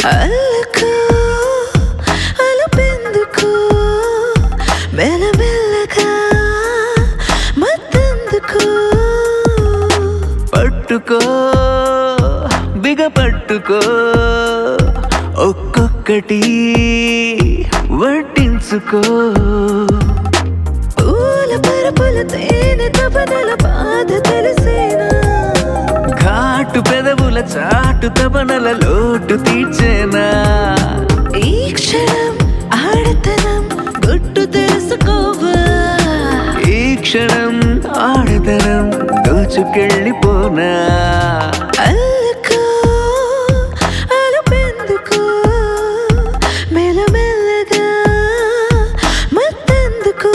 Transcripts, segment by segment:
అల్లుకో అలుపెందుకు మెల్లమెల్లగా మత్తెందుకు పట్టుకో బిగ పట్టుకో ఒక్కొక్కటి వడ్డించుకో పూల పరపుల తేనె తపనల బాధ తెలిసేనా ఘాటు పెదవుల చాటు తపనల లోటు తీర్చేనా ఈ క్షణం ఆడతనం గుట్టు తెలుసుకోవా ఈ క్షణం ఆడతనం దోచుకెళ్ళిపోనా అల్లుకో అలుపెందుకు మెల్లమెల్లగా మత్తెందుకు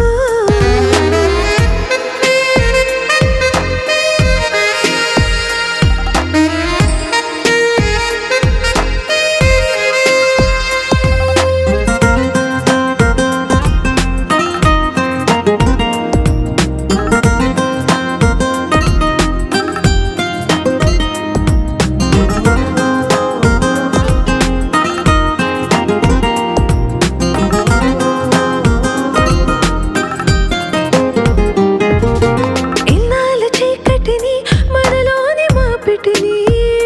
ఇన్నాళ్ళ చీకటిని మనలోని మాపిటిని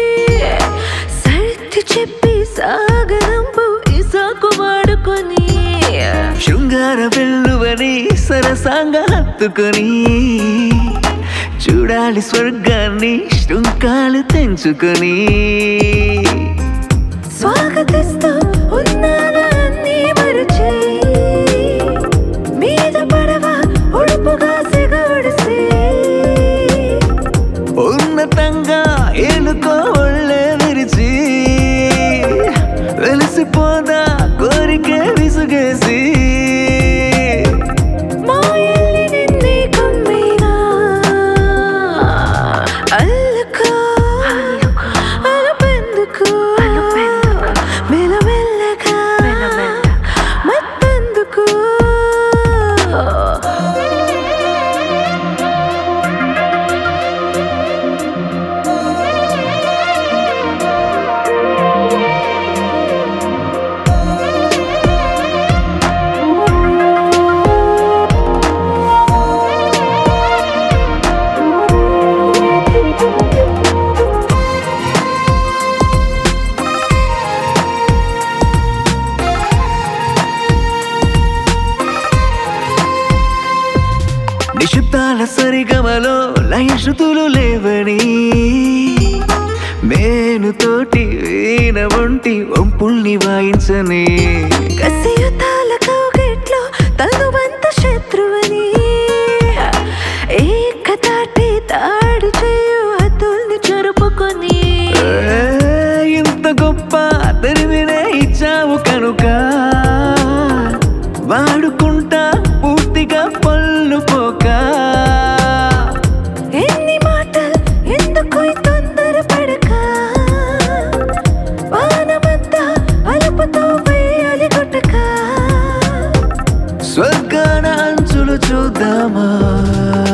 సర్ది చెప్పి సాగనంపు ఇసాకు వాడుకొని శృంగార వెల్లువని సరసాంగా హత్తుకొని చూడాలి స్వర్గాన్ని శృంకాలు తెంచుకొని స్వాగతిస్తూ ఉన్నానా అన్నీ మరచి మీద పడవ ఉడుపుగా సిగొడిసి ఉన్నతంగా ఏలుకో ఒళ్ళే విరిచి వెలిసిపోదా కోరికే విసుగేసి మాయల్ని నిన్నే కమ్మినా అల్లుకో అలుపెందుకు మెల్లమెల్లగా మత్తెందుకు నిశబ్దాల సరిగమలో లయ శృతులు లేవని మేనుతోటి వీణ వంటి వంపుల్ని వాయించని కసియుతాల కౌగిట్లో తనువంత శత్రువని ఏకతాటి తాడు చేయు హద్దుల్ని చెరుపుకొని ఏ, ఇంత గొప్ప తెరివినే ఇచ్చావు కనుక వాడుకుంటా పూర్తిగా పళ్ళు పోక ఎన్ని మాటలు ఎందుకు ఈ తొందర పడక వానమంతా అలుపుతో వేయాలి గుట్టక స్వర్గాన అంచులు చూద్దామా